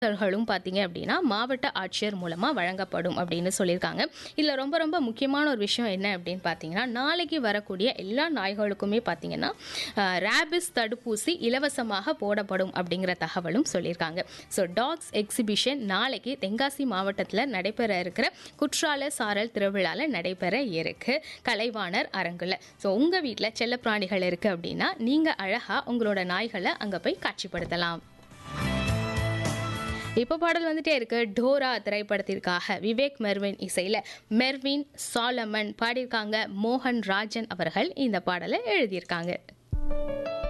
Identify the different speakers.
Speaker 1: களும் பார்த்தீங்க அப்படின்னா மாவட்ட ஆட்சியர் மூலமாக வழங்கப்படும் அப்படின்னு சொல்லியிருக்காங்க இதில் ரொம்ப ரொம்ப முக்கியமான ஒரு விஷயம் என்ன அப்படின்னு பார்த்தீங்கன்னா நாளைக்கு வரக்கூடிய எல்லா நாய்களுக்குமே பார்த்தீங்கன்னா ரேபிஸ் தடுப்பூசி இலவசமாக போடப்படும் அப்படிங்கிற தகவலும் சொல்லியிருக்காங்க ஸோ டாக்ஸ் எக்ஸிபிஷன் நாளைக்கு தென்காசி மாவட்டத்தில் நடைபெற இருக்கிற குற்றால சாரல் திருவிழாவில் நடைபெற இருக்கு கலைவாணர் அரங்குல ஸோ உங்கள் வீட்டில் செல்லப்பிராணிகள் இருக்குது அப்படின்னா நீங்கள் அழகாக உங்களோட நாய்களை அங்கே போய் காட்சிப்படுத்தலாம் இப்போ பாடல் வந்துட்டே இருக்கு டோரா திரைப்படத்திற்காக விவேக் மெர்வின் இசையில் மெர்வின் சாலமன் பாடியிருக்காங்க மோகன் ராஜன் அவர்கள் இந்த பாடலை எழுதியிருக்காங்க